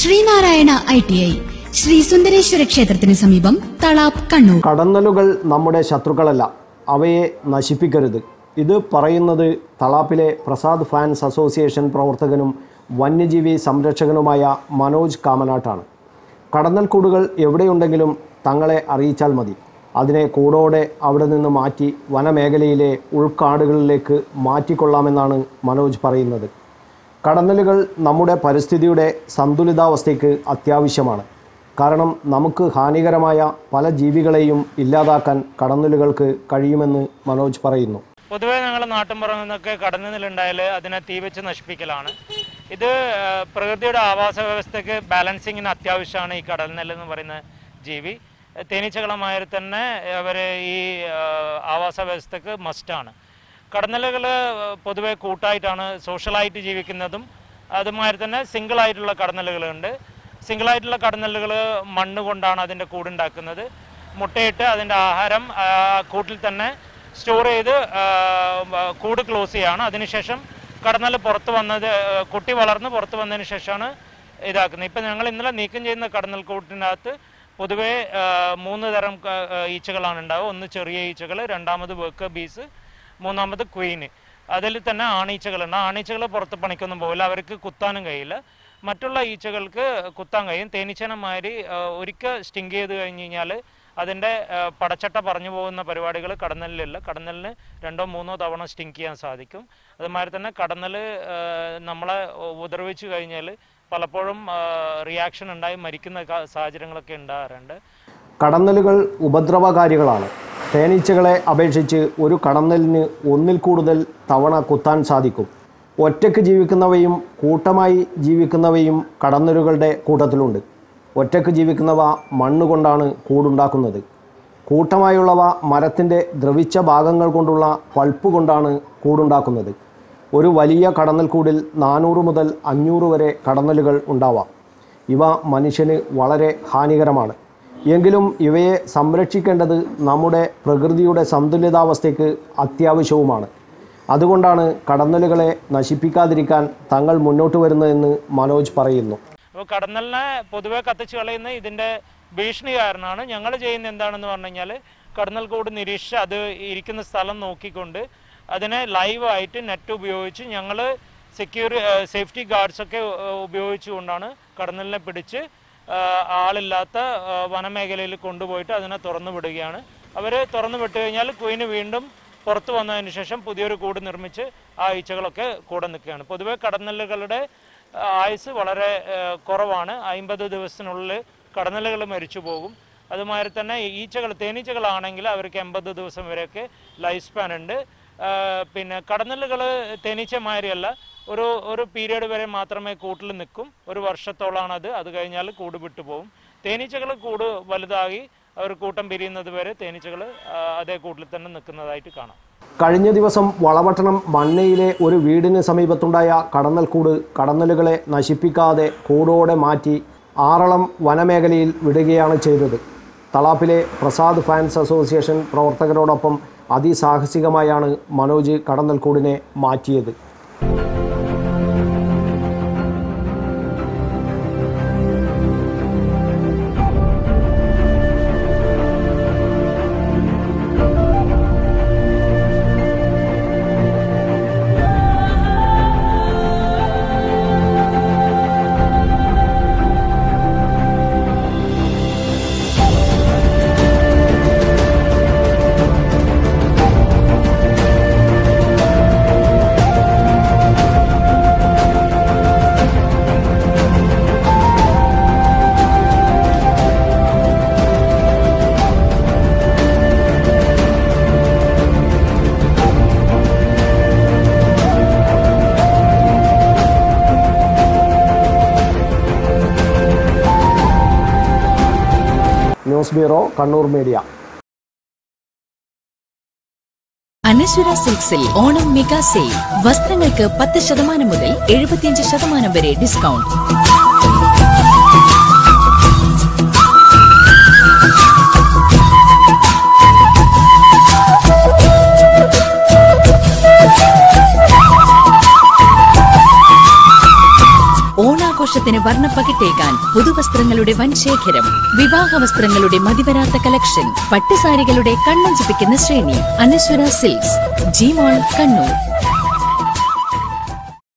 Sreenarayana I T I Sree Sundareswara ക്ഷേത്രത്തിന് സമീപം തളാപ്പ് കണ്ണൂർ കടന്നലുകൾ നമ്മുടെ ശത്രുക്കളല്ല അവയെ നശിപ്പിക്കരുത് ഇത് പറയുന്നത് തളാപ്പിലെ പ്രസാദ് ഫാൻസ് അസോസിയേഷൻ പ്രവർത്തകനും വന്യജീവി സംരക്ഷകനുമായ മനോജ് കാമനാട്ടാണ് കടന്നൽക്കൂടുകൾ എവിടെയുണ്ടെങ്കിലും തങ്ങളെ അറിയിച്ചാൽ മതി അതിനെ കൂടോടെ അവിടെ നിന്ന് മാറ്റി വനമേഖലയിലെ ഉൾക്കാടുകളിലേക്ക് മാറ്റിക്കൊള്ളാമെന്നാണ് മനോജ് പറയുന്നത് കടന്നലുകൾ നമ്മുടെ പരിസ്ഥിതിയുടെ സന്തുലിതാവസ്ഥയ്ക്ക് അത്യാവശ്യമാണ് കാരണം നമുക്ക് ഹാനികരമായ പല ജീവികളെയും ഇല്ലാതാക്കാൻ കടന്നലുകൾക്ക് കഴിയുമെന്ന് മനോജ് പറയുന്നു പൊതുവേ ഞങ്ങൾ നാട്ടിൻപുറങ്ങളിൽ നിന്നൊക്കെ കടന്നുണ്ടായാൽ അതിനെ തീ വെച്ച് നശിപ്പിക്കലാണ് ഇത് ആ, പ്രകൃതിയുടെ ആവാസ വ്യവസ്ഥയ്ക്ക് ബാലൻസിങ്ങിന് അത്യാവശ്യമാണ് ഈ കടൽനെല്ല് എന്ന് പറയുന്ന ജീവി തേനീച്ചകളമാതിരി തന്നെ അവർ ഈ ആ, ആവാസ വ്യവസ്ഥയ്ക്ക് മസ്റ്റാണ് കടന്നലുകൾ പൊതുവെ കൂട്ടായിട്ടാണ് സോഷ്യലായിട്ട് ജീവിക്കുന്നതും അതുമാതിരി തന്നെ സിംഗിൾ ആയിട്ടുള്ള കടന്നലുകളുണ്ട് സിംഗിൾ ആയിട്ടുള്ള കടന്നലുകൾ മണ്ണ് കൊണ്ടാണ് അതിൻ്റെ കൂടുണ്ടാക്കുന്നത് മുട്ടയിട്ട് അതിൻ്റെ ആഹാരം ആ, കൂട്ടിൽ തന്നെ സ്റ്റോർ ചെയ്ത് ആ, കൂട് ക്ലോസ് ചെയ്യാണ് അതിനുശേഷം കടന്നൽ പുറത്ത് വന്നത് ആ, കുട്ടി വളർന്ന് പുറത്ത് വന്നതിന് ശേഷമാണ് ഇതാക്കുന്നത് ഇപ്പം ഞങ്ങൾ ഇന്നലെ നീക്കം ചെയ്യുന്ന കടന്നൽ കൂട്ടിനകത്ത് പൊതുവേ ആ, മൂന്ന് തരം ക- ആ, ഈച്ചകളാണ് ഉണ്ടാവുക ഒന്ന് ചെറിയ ഈച്ചകൾ രണ്ടാമത് വർക്ക് ബീസ് മൂന്നാമത് ക്വീന് അതിൽ തന്നെ ആണീച്ചകളുണ്ട് ആണീച്ചകൾ പുറത്ത് പണിക്കൊന്നും പോകില്ല അവർക്ക് കുത്താനും കഴിയില്ല മറ്റുള്ള ഈച്ചകൾക്ക് കുത്താൻ കഴിയും തേനീച്ചനമാതിരി ഒരിക്കൽ സ്റ്റിങ് ചെയ്ത് കഴിഞ്ഞ് കഴിഞ്ഞാൽ അതിൻ്റെ ആ, പടച്ചട്ട പറഞ്ഞു പോകുന്ന പരിപാടികൾ കടന്നലിലില്ല കടന്നലിന് രണ്ടോ മൂന്നോ തവണ സ്റ്റിങ് ചെയ്യാൻ സാധിക്കും അതുമാതിരി തന്നെ കടന്നൽ ആ, നമ്മളെ ഉപദ്രവിച്ചു കഴിഞ്ഞാൽ പലപ്പോഴും റിയാക്ഷൻ ഉണ്ടായി മരിക്കുന്ന ക- സാഹചര്യങ്ങളൊക്കെ ഉണ്ടാകാറുണ്ട് കടന്നലുകൾ ഉപദ്രവകാരികളാണ് തേനീച്ചകളെ അപേക്ഷിച്ച് ഒരു കടന്നലിന് ഒന്നിൽ കൂടുതൽ തവണ കുത്താൻ സാധിക്കും ഒറ്റയ്ക്ക് ജീവിക്കുന്നവയും കൂട്ടമായി ജീവിക്കുന്നവയും കടന്നലുകളുടെ കൂട്ടത്തിലുണ്ട് ഒറ്റയ്ക്ക് ജീവിക്കുന്നവ മണ്ണ് കൊണ്ടാണ് കൂടുണ്ടാക്കുന്നത് കൂട്ടമായുള്ളവ മരത്തിൻ്റെ ദ്രവിച്ച ഭാഗങ്ങൾ കൊണ്ടുള്ള പൾപ്പ് കൊണ്ടാണ് കൂടുണ്ടാക്കുന്നത് ഒരു വലിയ കടന്നൽക്കൂടിൽ നാനൂറ് മുതൽ അഞ്ഞൂറ് വരെ കടന്നലുകൾ ഉണ്ടാവാം ഇവ മനുഷ്യന് വളരെ ഹാനികരമാണ് എങ്കിലും ഇവയെ സംരക്ഷിക്കേണ്ടത് നമ്മുടെ പ്രകൃതിയുടെ സന്തുലിതാവസ്ഥയ്ക്ക് അത്യാവശ്യവുമാണ് അതുകൊണ്ടാണ് കടന്നലുകളെ നശിപ്പിക്കാതിരിക്കാൻ തങ്ങൾ മുന്നോട്ട് വരുന്നതെന്ന് മനോജ് പറയുന്നു അപ്പോൾ കടന്നലിനെ പൊതുവെ കത്തിച്ച് കളയുന്ന ഇതിൻ്റെ ഭീഷണി കാരണമാണ് ഞങ്ങൾ ചെയ്യുന്ന എന്താണെന്ന് പറഞ്ഞു കഴിഞ്ഞാൽ കടന്നൽ കൂട് നിരീക്ഷിച്ച് അത് ഇരിക്കുന്ന സ്ഥലം നോക്കിക്കൊണ്ട് അതിനെ ലൈവായിട്ട് നെറ്റ് ഉപയോഗിച്ച് ഞങ്ങൾ സെക്യൂർ സേഫ്റ്റി ഗാർഡ്സൊക്കെ ഉപയോഗിച്ചുകൊണ്ടാണ് കടന്നലിനെ പിടിച്ച് ആ, ആളില്ലാത്ത ആ, വനമേഖലയിൽ കൊണ്ടുപോയിട്ട് അതിനെ തുറന്നു വിടുകയാണ് അവർ തുറന്നു വിട്ട് കഴിഞ്ഞാൽ കുയിന് വീണ്ടും പുറത്തു വന്നതിന് ശേഷം പുതിയൊരു കൂട് നിർമ്മിച്ച് ആ ഈച്ചകളൊക്കെ കൂടെ നിൽക്കുകയാണ് പൊതുവെ കടന്നലുകളുടെ ആ, ആയുസ് വളരെ ആ, കുറവാണ് അമ്പത് ദിവസത്തിനുള്ളിൽ കടന്നലുകൾ മരിച്ചു പോകും അതുമാതിരി തന്നെ ഈച്ചകൾ തേനീച്ചകളാണെങ്കിൽ അവർക്ക് എൺപത് ദിവസം വരെയൊക്കെ ലൈഫ് സ്പാൻ ഉണ്ട് ആ, പിന്നെ കടന്നലുകൾ തേനീച്ചമാതിരിയല്ല ഒരു ഒരു പീരീഡ് വരെ മാത്രമേ കൂട്ടിൽ നിൽക്കും ഒരു വർഷത്തോളമാണ് അത് അത് കഴിഞ്ഞാൽ കൂട് വിട്ടു പോകും തേനീച്ചകൾ കൂട് വലുതായി അവർ കൂട്ടം പിരിയുന്നത് വരെ തേനീച്ചകൾ അതേ കൂട്ടിൽ തന്നെ നിൽക്കുന്നതായിട്ട് കാണാം കഴിഞ്ഞ ദിവസം വളപട്ടണം മണ്ണയിലെ ഒരു വീടിന് സമീപത്തുണ്ടായ കടന്നൽക്കൂട് കടന്നലുകളെ നശിപ്പിക്കാതെ കൂടോടെ മാറ്റി ആറളം വനമേഖലയിൽ വിടുകയാണ് ചെയ്തത് തളാപ്പിലെ പ്രസാദ് ഫാൻസ് അസോസിയേഷൻ പ്രവർത്തകരോടൊപ്പം അതിസാഹസികമായാണ് മനോജ് കടന്നൽക്കൂടിനെ മാറ്റിയത് news bureau Kannur media Anaswara സിൽക്സിൽ ഓണം മെഗാ സെയിൽ വസ്ത്രങ്ങൾക്ക് പത്ത് ശതമാനം മുതൽ എഴുപത്തിയഞ്ച് ശതമാനം വരെ ഡിസ്കൗണ്ട് ഓണാഘോഷത്തിന് വർണ്ണപ്പകിട്ടേകാൻ പുതുവസ്ത്രങ്ങളുടെ വൻ ശേഖരം വിവാഹ വസ്ത്രങ്ങളുടെ മതിവരാത്ത കളക്ഷൻ പട്ടുസാരികളുടെ കണ്ണഞ്ചിപ്പിക്കുന്ന ശ്രേണി Anaswara Silks G mall Kannur